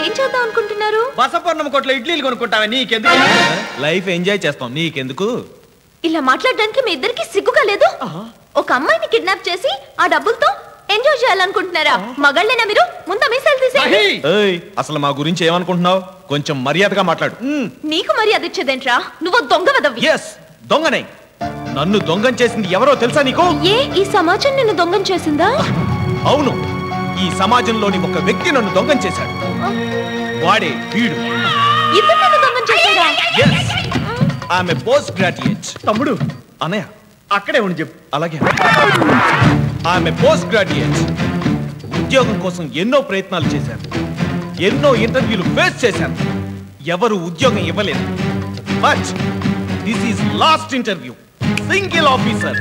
ఏం చేద్దాం అనుకుంటున్నారు బసపూర్ణం కొట్లో ఇడ్లీలు కొనుక్కుంటావా నీకెందుకు లైఫ్ ఎంజాయ్ చేస్తాం నీకెందుకు ఇలా మాట్లాడడానికి మీ ఇద్దరికి సిగ్గుగా లేదు ఒక అమ్మాయిని కిడ్నాప్ చేసి ఆ డబ్బులతో ఎంజాయ్ చేయాలనుకుంటున్నారా మగాళ్ళేనా మీరు ముందు మీసాలు తీసేయండి మహి! ఏయ్ అసలు మా గురించి ఏమనుకుంటున్నావు కొంచెం మర్యాదగా మాట్లాడు నీకు మరి అది ఇచ్చేదేంట్రా నువ్వు దొంగ వదవి ఎస్ దొంగనే నన్ను దొంగం చేసింది ఎవరో తెలుసా నీకు ఏ ఈ సమాజం నిన్ను దొంగం చేసిందా అవును ఈ సమాజంలోని ఒక వ్యక్తి నన్ను దొంగం చేశాడు వాడే వీడు ఇద్దరు నన్ను దొంగం చేశారా ఎస్ ఆమె పోస్ట్ గ్రాడ్యుయేట్ తమ్ముడు అనయ్య అక్కడే ఉండి చెప్పు అలాగే ఆమె పోస్ట్ గ్రాడ్యుయేట్ ఉద్యోగం కోసం ఎన్నో ప్రయత్నాలు చేశాను ఎన్నో ఇంటర్వ్యూలు ఫేస్ చేశాను ఎవరు ఉద్యోగం ఇవ్వలేదు but this is last interview single officer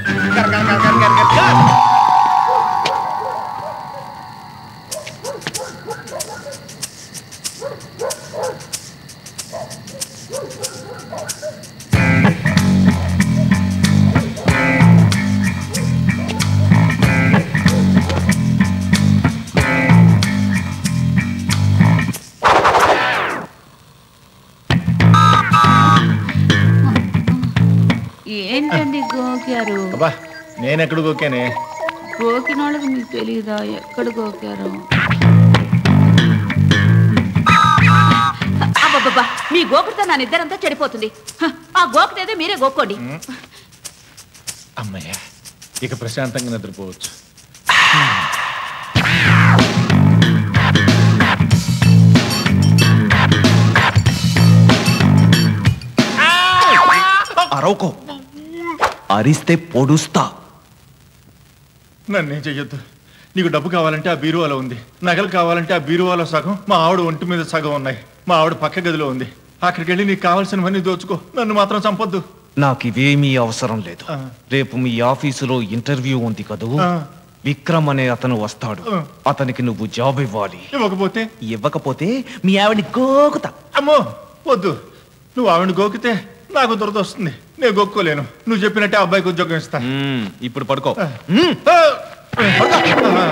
ఏంటండి గోకారు అబ్బా నేనెక్కడ గోకానే గోకిన వాళ్ళకి మీకు తెలియదా ఎక్కడ గోకారు అబ్బబ్బబ్బా మీ గోకుడితో నా నిద్రంతా చెడిపోతుంది హ, ఆ గోకుతేదో మీరే గోక్కోండి అమ్మయ్య ఇక ప్రశాంతంగా నిద్రపోవచ్చు అరవకో అరిస్తే పొడుస్తా నన్నేం చెయ్యొద్దు నీకు డబ్బు కావాలంటే ఆ బీరువాలో ఉంది నగలు కావాలంటే ఆ బీరువాలో సగం మా ఆవిడ ఒంటి మీద సగం ఉన్నాయి మా ఆవిడ పక్క గదిలో ఉంది అక్కడికి వెళ్ళి నీకు కావాల్సినవన్నీ దోచుకో నన్ను మాత్రం చంపొద్దు నాకు ఇవేమీ అవసరం లేదు ఆ. రేపు మీ ఆఫీసులో ఇంటర్వ్యూ ఉంది కదూ ఆ. విక్రమ్ అనే అతను వస్తాడు ఆ. అతనికి నువ్వు జాబ్ ఇవ్వాలి ఇవ్వకపోతే ఇవ్వకపోతే మీ ఆవిడని గోకుతా అమ్మో వద్దు నువ్వు ఆవిడ గోకితే నాకు దురద వస్తుంది నేను గోక్కోలేను నువ్వు చెప్పినట్టే ఆ అబ్బాయికి ఉద్యోగం ఇస్తా మ్మ్, ఇప్పుడు పడుకో ఆ. మ్మ్. ఆ, ఆ,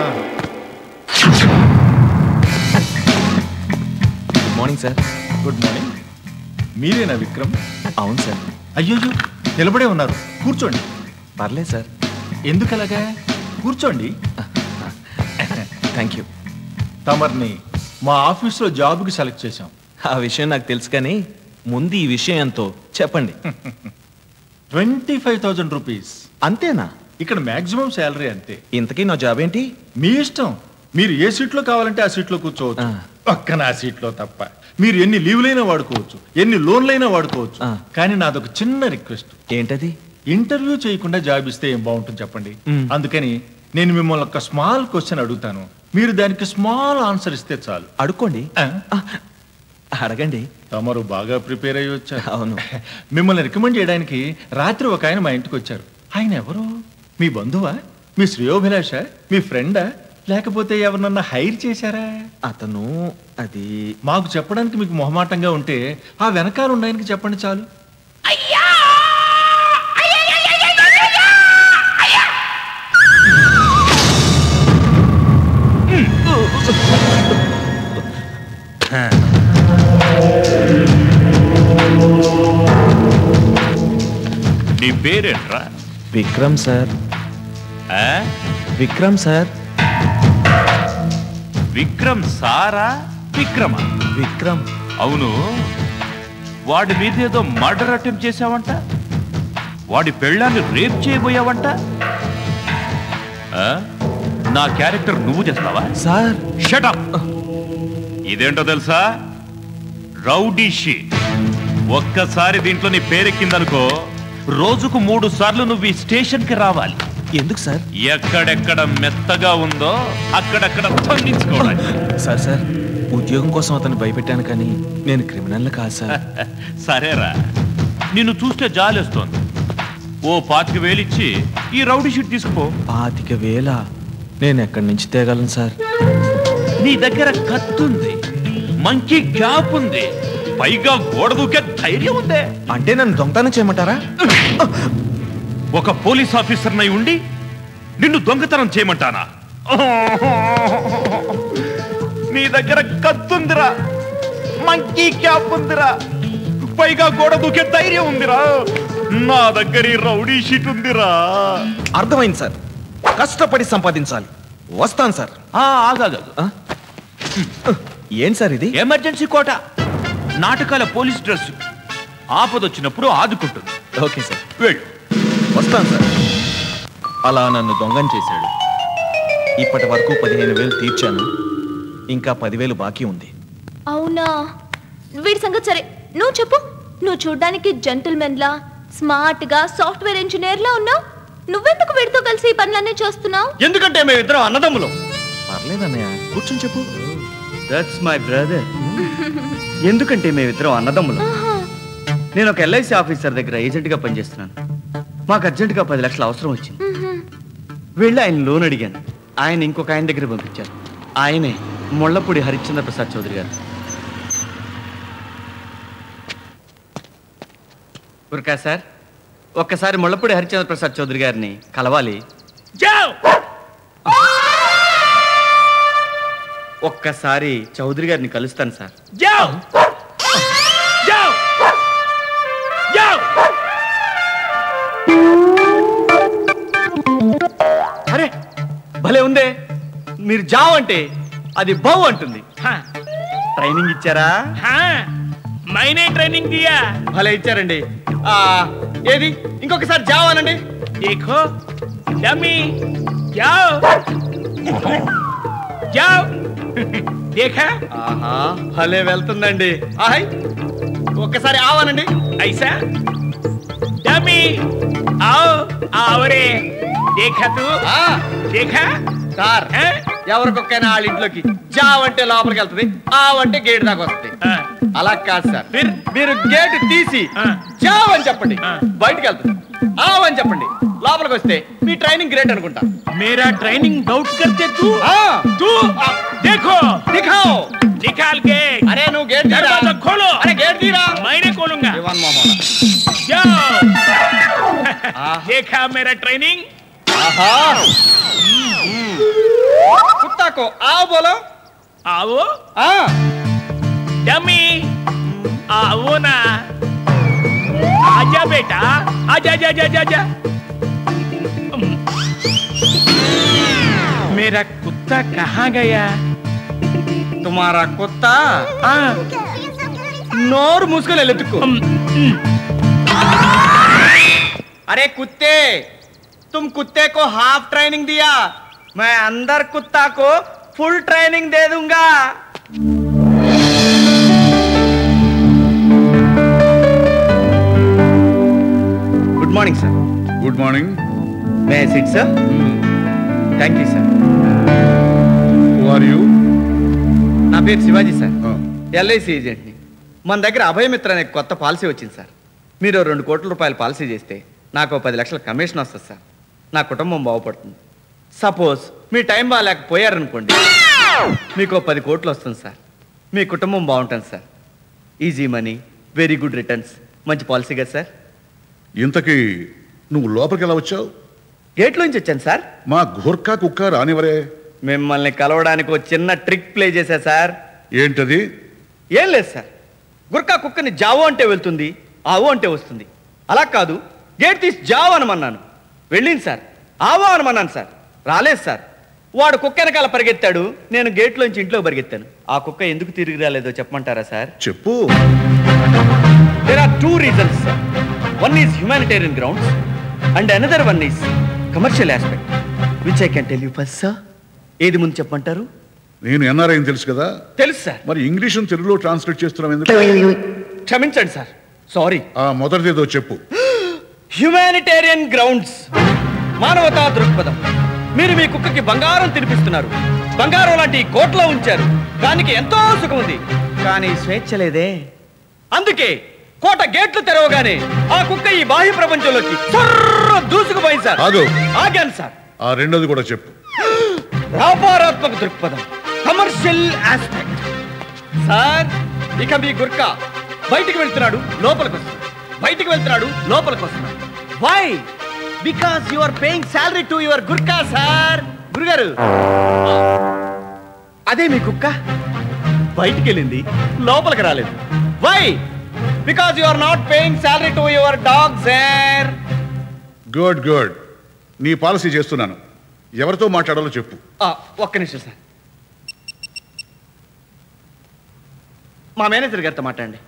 good morning sir good morning మీరేనా విక్రమ్ అవును సార్ అయ్యో నిలబడే ఉన్నారు కూర్చోండి పర్లేదు సార్ ఎందుకు అలాగా కూర్చోండి థ్యాంక్ యూ తమర్ని మా ఆఫీస్లో జాబ్కి సెలెక్ట్ చేశాం ఆ విషయం నాకు తెలుసు కానీ ముందు ఈ విషయం ఎంతో చెప్పండి ట్వంటీ ఫైవ్ థౌజండ్ రూపీస్ అంతేనా ఇక్కడ మాక్సిమం శాలరీ అంతే ఇంతకీ నా జాబ్ ఏంటి మీ ఇష్టం మీరు ఏ సీట్లో కావాలంటే ఆ సీట్లో కూర్చోవచ్చు ఆ. ఒక్క నా సీట్లో తప్ప మీరు ఎన్ని లీవ్లైనా వాడుకోవచ్చు ఎన్ని లోన్లైనా వాడుకోవచ్చు ఆ. కానీ నాదొక చిన్న రిక్వెస్ట్ ఏంటది ఇంటర్వ్యూ చేయకుండా జాబ్ ఇస్తే ఏం బాగుంటుంది చెప్పండి మ్. అందుకని నేను మిమ్మల్ని ఒక స్మాల్ క్వశ్చన్ అడుగుతాను మీరు దానికి స్మాల్ ఆన్సర్ ఇస్తే చాలు అడుక్కోండి ఆ? ఆ, అడగండి తమరు బాగా ప్రిపేర్ అయ్యి వచ్చారు అవును. మిమ్మల్ని రికమెండ్ చేయడానికి రాత్రి ఒక ఆయన మా ఇంటికి వచ్చారు ఆయన ఎవరు మీ బంధువా మీ శ్రేయోభిలాష మీ ఫ్రెండా లేకపోతే ఎవరినన్నా హైర్ చేశారా అతను అది మాకు చెప్పడానికి మీకు మొహమాటంగా ఉంటే ఆ వెనకాల ఉన్న ఆయనకి చెప్పండి చాలు నీ పేరేంట్రా విక్రమ్ సార్ ఆ? విక్రమ్ సార్ విక్రమ్ సారా విక్రమ విక్రమ్ అవును వాడి మీద ఏదో మర్డర్ అటెంప్ట్ చేశావంట వాడి పెళ్ళాన్ని రేప్ చేయబోయావంట ఆ? నా క్యారెక్టర్ నువ్వు చేస్తావా సార్ షటప్ ఇదేంటో తెలుసా రౌడీ షీట్ ఒక్కసారి దీంట్లో నీ పేరెక్కిందనుకో రోజుకు మూడు సార్లు నువ్వు ఈ స్టేషన్కి రావాలి ఎందుకు సార్ ఎక్కడెక్కడ మెత్తగా ఉందో అక్కడక్కడ తొలగించుకోవాలి సార్ సార్ ఉద్యోగం కోసం అతను భయపెట్టాను కానీ నేను క్రిమినల్ కాదు సార్ సరేరా నిన్ను చూస్తే జాలేస్తోంది ఓ పాతిక వేలిచ్చి ఈ రౌడీ షీట్ తీసుకుపో పాతిక వేల నేను ఎక్కడి నుంచి తేగలను సార్ నీ దగ్గర కత్తుంది మంకీ క్యాప్ ఉంది పైగా గోడ దూకే ధైర్యం ఉందే అంటే నన్ను దొంగతనం చేయమంటారా ఒక పోలీస్ ఆఫీసర్ నై ఉండి నిన్ను దొంగతనం చేయమంటానా నీ దగ్గర కత్తుందిరా మంకీ క్యాప్ ఉందిరా పైగా గోడ దూకే ధైర్యం ఉందిరా నా దగ్గర ఈ రౌడీ షీట్ ఉందిరా అర్థమైంది సార్ కష్టపడి సంపాదించాలి వస్తాను సార్ ఆగాగా ఏం సార్ ఇది ఎమర్జెన్సీ కోట నాటకాల పోలీస్ డ్రెస్ ఆపదొచ్చినప్పుడు ఆదుకుంటుంది ఓకే సార్ వెళ్ళు వస్తాను సార్ అలా నన్ను దొంగం చేశాడు ఇప్పటి వరకు పదిహేను వేలు తీర్చాను ఇంకా పదివేలు బాకీ ఉంది అవునా వీడి సంగతి సరే నువ్వు చెప్పు నువ్వు చూడ్డానికి జెంటిల్మెన్ లా స్మార్ట్ గా సాఫ్ట్వేర్ ఇంజనీర్ లా ఉన్నావు నువ్వెందుకు వీడితో కలిసి ఈ పనులన్నీ చేస్తున్నావు ఎందుకంటే మేమిద్దరం అన్నదమ్ములు పర్లేదన్నయ్య కూర్చొని చెప్పు దట్స్ మై బ్రదర్ ఎందుకంటే మేమిద్దరం అన్నదమ్ములు నేను ఒక ఎల్ఐసి ఆఫీసర్ దగ్గర ఏజెంట్ గా పనిచేస్తున్నాను మాకు అర్జెంట్ గా పది లక్షలు అవసరం వచ్చింది వెళ్ళి ఆయన లోన్ అడిగాను ఆయన ఇంకొక ఆయన దగ్గర పంపించారు ఆయనే ముళ్ళపూడి హరిశ్చంద్ర ప్రసాద్ చౌదరి గారు గురకా సార్ ఒక్కసారి ముళ్ళపూడి హరిశ్చంద్ర ప్రసాద్ చౌదరి గారిని కలవాలి ఒక్కసారి చౌదరి గారిని కలుస్తాను సార్ అరే భలే ఉందే మీరు జావ్ అంటే అది బౌ అంటుంది ట్రైనింగ్ ఇచ్చారా मैंने ट्रेनिंग दिया భలే ఇచ్చారండి ఆ, ఏది ఇంకొకసారి జావ్ అనండి देखो डमी जाओ जाओ देखा ఆహా భలే వెళ్తుందండి ఆహై ఒక్కసారి ఆవనండి ऐसा डमी आओ आओ रे देखा तू ఆ, देखा సార్ हैं? ఎవరికొక్కైనా వాళ్ళ ఇంట్లోకి జావ్ అంటే లోపలికి వెళ్తుంది ఆవ్ అంటే గేట్ దాకా వస్తుంది हाँ, అలా కాదు సార్ फिर మీరు గేట్ తీసి ఆ. జావ్ అని చెప్పండి ఆ. బయటికి వెళ్తుంది ఆవ్ అని చెప్పండి లోపలికి వస్తే మీ ట్రైనింగ్ గ్రేట్ అనుకుంటా मेरा ट्रेनिंग डाउट करते तू ఆ, तू देखो దిఖాओ निकाल के అరే నువ్వు గేట్ తీరా दरवाजा खोलो అరే గేట్ తీరా मैंने खोलूंगा ఇవన్ మోహన్ जाओ देखा मेरा ट्रेनिंग ఆహా कुत्ता को आओ बोलो आओ ఆ डमी आओ ना आजा बेटा आजा जा जा जा जा मेरा कुत्ता कहाँ गया तुम्हारा कुत्ता आ, नोर मूసుకొని వెళ్ళెత్తుకో अरे कुत्ते तुम कुत्ते को हाफ ट्रेनिंग दिया मैं अंदर कुत्ता को फुल ट्रेनिंग दे दूंगा good morning sir good morning may sit sir thank you sir are you నా పేరు శివాజీ సార్ ఎల్ఐసి ఏజెంట్ని మన దగ్గర అభయమిత్ర అనే కొత్త పాలసీ వచ్చింది సార్ మీరు ఓ రెండు కోట్ల రూపాయల పాలసీ చేస్తే నాకు ఓ పది లక్షల కమిషన్ వస్తుంది సార్ నా కుటుంబం బాగుపడుతుంది సపోజ్ మీ టైం బాగాలేకపోయారనుకోండి మీకు ఓ పది కోట్లు వస్తుంది సార్ మీ కుటుంబం బాగుంటుంది sir easy money very good returns మంచి పాలసీ కదా సార్ ఇంతకీ నువ్వు లోపలికి ఎలా వచ్చావు గేట్లోంచి వచ్చాను సార్ మా గుర్కా కుక్క రానివరే మిమ్మల్ని కలవడానికి ఒక చిన్న ట్రిక్ ప్లే చేశా సార్ ఏంటది ఏం లేదు సార్ గుర్కా కుక్కని జావో అంటే వెళ్తుంది ఆవో అంటే వస్తుంది అలా కాదు గేట్ తీసి జావో అనమన్నాను వెళ్ళింది సార్ ఆవో అనమన్నాను సార్ రాలేదు సార్ వాడు కుక్క వెనకాల పరిగెత్తాడు నేను గేట్లోంచి ఇంట్లో పరిగెత్తాను ఆ కుక్క ఎందుకు తిరిగి రాలేదో చెప్పమంటారా సార్ చెప్పు there are two reasons sir one is humanitarian grounds and another one is commercial aspect which I can tell you first sir ఏది ముందు చెప్పమంటారు నేను ఎన్ఆర్ఐ తెలుసు కదా తెలుసు సార్ మరి ఇంగ్లీష్ తెలుగులో ట్రాన్స్లేట్ చేస్తున్నావు ఎందుకు క్షమించండి సార్ సారీ ఆ మొదటిదేదో చెప్పు హ్యుమానిటేరియన్ గ్రౌండ్స్ మానవతా దృక్పథం మీరు మీ కుక్కకి బంగారం తినిపిస్తున్నారు బంగారం లాంటి ఈ కోట్లో ఉంచారు దానికి ఎంతో సుఖం ఉంది కానీ స్వేచ్ఛ లేదే అందుకే కోట గేట్లు తెరవగానే ఆ కుక్క ఈ బాహ్య ప్రపంచంలోకి సర్ర దూసుకుపోయింది సార్ ఆగు. ఆగాను సార్ ఆ రెండోది కూడా చెప్పు వ్యాపారాత్మక దృక్పథం కమర్షియల్ ఆస్పెక్ట్ సార్ ఇక మీ గుర్క బయటికి వెళ్తున్నాడు లోపలికి వస్తున్నాడు బయటికి వెళ్తున్నాడు లోపలికి వస్తున్నాడు why because you are paying salary to your Gurkha sir గురుగారు అదే మీ కుక్క బయటికి వెళ్ళింది లోపలికి రాలేదు why because you are not paying salary to your dog sir good good నీ పాలసీ చేస్తున్నాను ఎవరితో మాట్లాడాలో చెప్పు ఒక్క నిమిషం సార్ మా మేనేజర్ గారితో మాట్లాడండి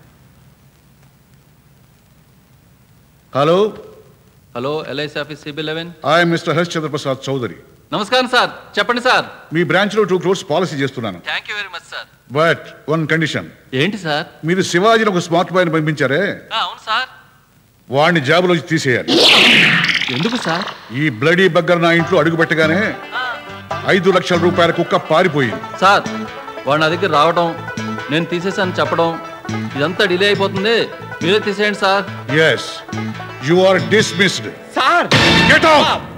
hello hello LIC office CB eleven I mister Harsh Chandraprasad Chaudhary నమస్కారం సార్ చెప్పండి సార్ మీ బ్రాంచ్లో టూ క్రోర్స్ పాలసీ చేస్తున్నాను thank you very much sir but one condition ఏంటి సార్ మీరు శివాజీని ఒక స్మార్ట్ బాయ్ని పంపించారే అవును సార్ వాడిని జాబులోంచి తీసేయాలి ఎందుకు సార్ ఈ బ్లడీ బగ్గర్ నా ఇంట్లో అడుగు పెట్టగానే ఐదు లక్షల రూపాయల కుక్క పారిపోయింది సార్ వాడు నా దగ్గర రావడం నేను తీసేసాను చెప్పడం ఇదంతా డిలే అయిపోతుంది మీరే తీసేయండి sir yes you are dismissed sir get out